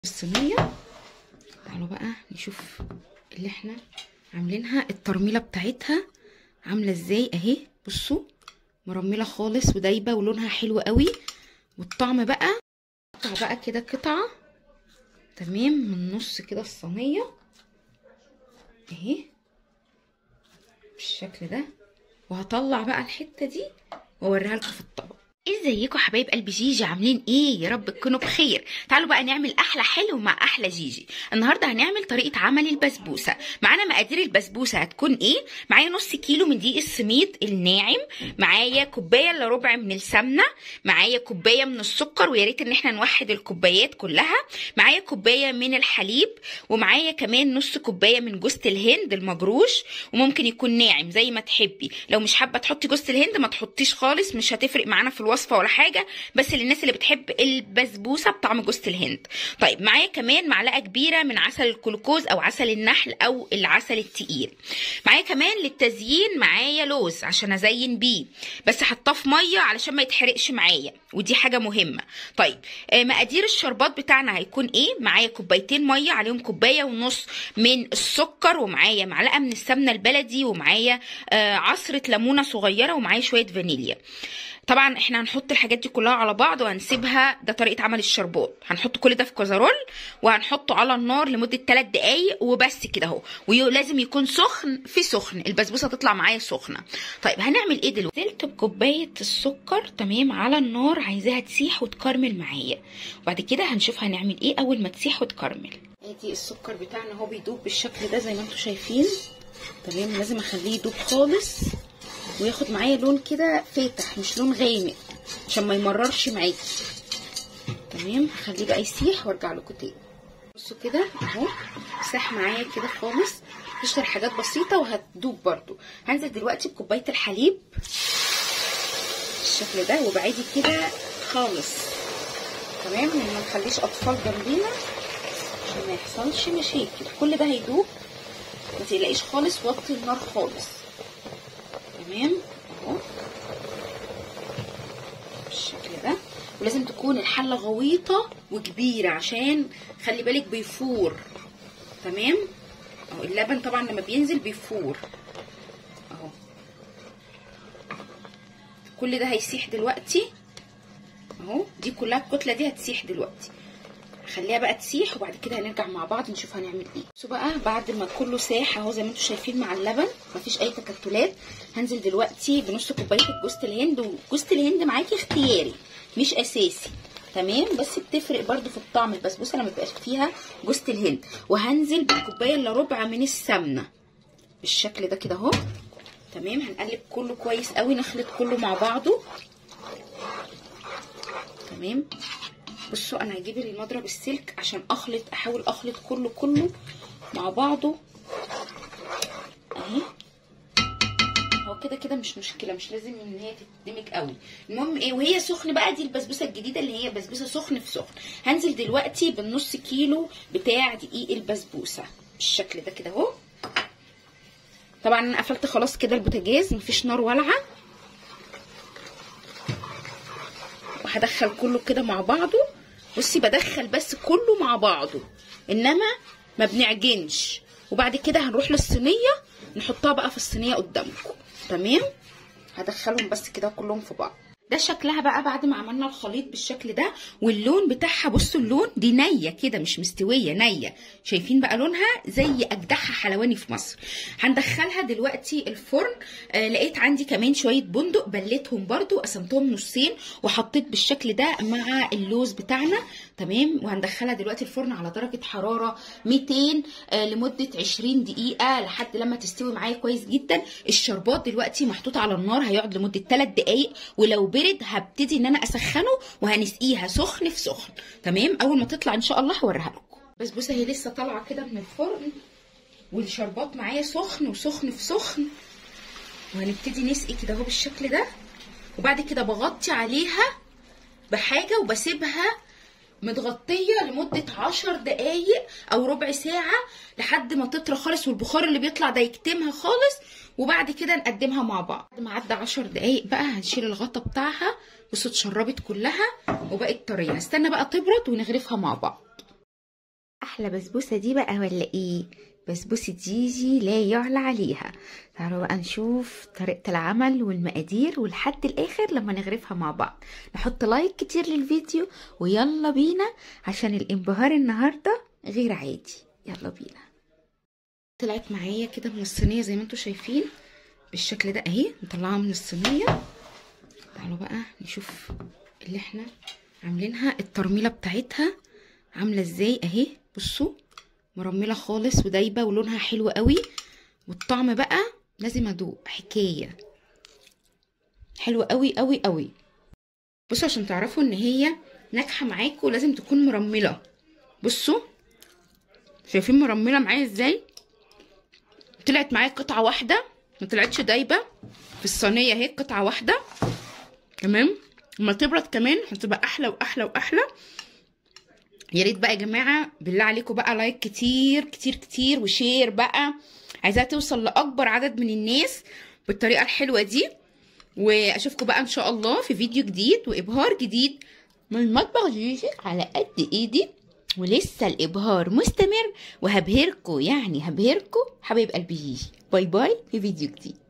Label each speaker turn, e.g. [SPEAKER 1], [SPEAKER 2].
[SPEAKER 1] الصينيه تعالوا بقى نشوف اللي احنا عاملينها الترميله بتاعتها عامله ازاي اهي بصوا مرمله خالص ودايبه ولونها حلو قوي والطعم بقى قطع بقى كده قطعه تمام من نص كده الصينيه اهي بالشكل ده وهطلع بقى الحته دي واوريها لكم في الطبق ازيكم حبايب قلبي جيجي عاملين ايه يا رب تكونوا بخير تعالوا بقى نعمل احلى حلو مع احلى جيجي النهارده هنعمل طريقه عمل البسبوسه معانا مقادير البسبوسه هتكون ايه معايا نص كيلو من دقيق السميد الناعم معايا كوبايه الا ربع من السمنه معايا كوبايه من السكر ويا ريت ان احنا نوحد الكوبايات كلها معايا كوبايه من الحليب ومعايا كمان نص كوبايه من جوز الهند المجروش وممكن يكون ناعم زي ما تحبي لو مش حابه تحطي جوز الهند ما تحطيش خالص مش هتفرق معانا في الوصفه ولا حاجه بس للناس اللي بتحب البسبوسه بطعم جوز الهند طيب معايا كمان معلقه كبيره من عسل الكلوكوز او عسل النحل او العسل التقيل معايا كمان للتزيين معايا لوز عشان ازين بيه بس حطاه في ميه علشان ما يتحرقش معايا ودي حاجه مهمه طيب آه مقادير الشربات بتاعنا هيكون ايه معايا كوبايتين ميه عليهم كوبايه ونص من السكر ومعايا معلقه من السمنه البلدي ومعايا آه عصره ليمونه صغيره ومعايا شويه فانيليا طبعا احنا هنحط الحاجات دي كلها على بعض وهنسيبها ده طريقه عمل الشربات هنحط كل ده في كازرول وهنحطه على النار لمده 3 دقايق وبس كده اهو ولازم يكون سخن في سخن البسبوسه تطلع معايا سخنه طيب هنعمل ايه دلوقتي نزلت بكوبايه السكر تمام على النار عايزاها تسيح وتكرمل معايا وبعد كده هنشوف هنعمل ايه اول ما تسيح وتكرمل ادي السكر بتاعنا اهو بيدوب بالشكل ده زي ما انتم شايفين تمام لازم اخليه يدوب خالص وياخد معايا لون كده فاتح مش لون غامق عشان ما يمررش معاكي تمام هخليه بقى يسيح وارجع لكم تاني بصوا كده اهو ساح معايا كده خالص تشتغل حاجات بسيطه وهتدوب برده هنزل دلوقتي بكوبايه الحليب بالشكل ده وبعيدي كده خالص تمام ما نخليش اطفال جنبينا عشان ما يحصلش مشاكل كل ده هيدوب ما تقلقيش خالص وطي النار خالص تمام اهو بالشكل ده ولازم تكون الحله غويطه وكبيره عشان خلي بالك بيفور تمام اهو اللبن طبعا لما بينزل بيفور اهو كل ده هيسيح دلوقتي اهو دي كلها الكتله دي هتسيح دلوقتي خليها بقى تسيح وبعد كده هنرجع مع بعض نشوف هنعمل ايه بصوا بقى بعد ما كله ساح اهو زي ما انتم شايفين مع اللبن مفيش اي تكتلات هنزل دلوقتي بنص كوبايه جوز الهند وجوز الهند معاكي اختياري مش اساسي تمام بس بتفرق برده في الطعم البسبوسه لما يبقاش فيها جوز الهند وهنزل بكوبايه الا ربع من السمنه بالشكل ده كده اهو تمام هنقلب كله كويس قوي نخلط كله مع بعضه تمام بصوا انا هجيب المضرب السلك عشان اخلط احاول اخلط كله كله مع بعضه اهي هو كده كده مش مشكله مش لازم ان هي تتدمج قوي المهم ايه وهي سخن بقى دي البسبوسه الجديده اللي هي بسبوسه سخن في سخن هنزل دلوقتي بالنص كيلو بتاع دقيق البسبوسه بالشكل ده كده اهو طبعا انا قفلت خلاص كده البوتاجاز مفيش نار والعه وهدخل كله كده مع بعضه بصي بدخل بس كله مع بعضه انما ما بنعجنش وبعد كده هنروح للصينيه نحطها بقى في الصينيه قدامكم تمام هدخلهم بس كده كلهم في بعض ده شكلها بقى بعد ما عملنا الخليط بالشكل ده واللون بتاعها بصوا اللون دي نيه كده مش مستويه نيه شايفين بقى لونها زي اجدعها حلواني في مصر هندخلها دلوقتي الفرن آه لقيت عندي كمان شويه بندق بليتهم برده قسمتهم نصين وحطيت بالشكل ده مع اللوز بتاعنا تمام وهندخلها دلوقتي الفرن على درجه حراره 200 آه لمده 20 دقيقه لحد لما تستوي معايا كويس جدا الشربات دلوقتي محطوط على النار هيقعد لمده 3 دقائق ولو برد هبتدي ان انا اسخنه وهنسقيها سخن في سخن تمام اول ما تطلع ان شاء الله هوريها لكم بسبوسه هي لسه طالعه كده من الفرن والشربات معايا سخن وسخن في سخن وهنبتدي نسقي كده اهو بالشكل ده وبعد كده بغطي عليها بحاجه وبسيبها متغطيه لمده عشر دقايق او ربع ساعه لحد ما تطرى خالص والبخار اللي بيطلع ده يكتمها خالص وبعد كده نقدمها مع بعض بعد ما عدى عشر دقايق بقى هنشيل الغطا بتاعها بصوا اتشربت كلها وبقت طريه هستنى بقى تبرد ونغرفها مع بعض احلى بسبوسه دي بقى ولا ايه بسبوسه جيجي لا يعلى عليها تعالوا بقى نشوف طريقه العمل والمقادير ولحد الاخر لما نغرفها مع بعض نحط لايك كتير للفيديو ويلا بينا عشان الانبهار النهارده غير عادي يلا بينا طلعت معايا كده من الصينيه زي ما انتم شايفين بالشكل ده اهي نطلعها من الصينيه تعالوا بقى نشوف اللي احنا عاملينها الترميله بتاعتها عامله ازاي اهي بصوا مرمله خالص ودايبه ولونها حلو قوي والطعم بقى لازم ادوق حكايه حلوه قوي قوي قوي بصوا عشان تعرفوا ان هي ناجحه معاكم لازم تكون مرمله بصوا شايفين مرمله معايا ازاي طلعت معايا قطعه واحده ما طلعتش دايبه في الصينيه اهي قطعه واحده تمام لما تبرد كمان هتبقى احلى واحلى واحلى يا ريت بقى يا جماعه بالله عليكم بقى لايك كتير كتير كتير وشير بقى عايزاها توصل لاكبر عدد من الناس بالطريقه الحلوه دي واشوفكم بقى ان شاء الله في فيديو جديد وابهار جديد من مطبخ جيجي على قد ايدي ولسه الابهار مستمر وهبهركم يعني هبهركم حبايب قلبي جيجي باي باي في فيديو جديد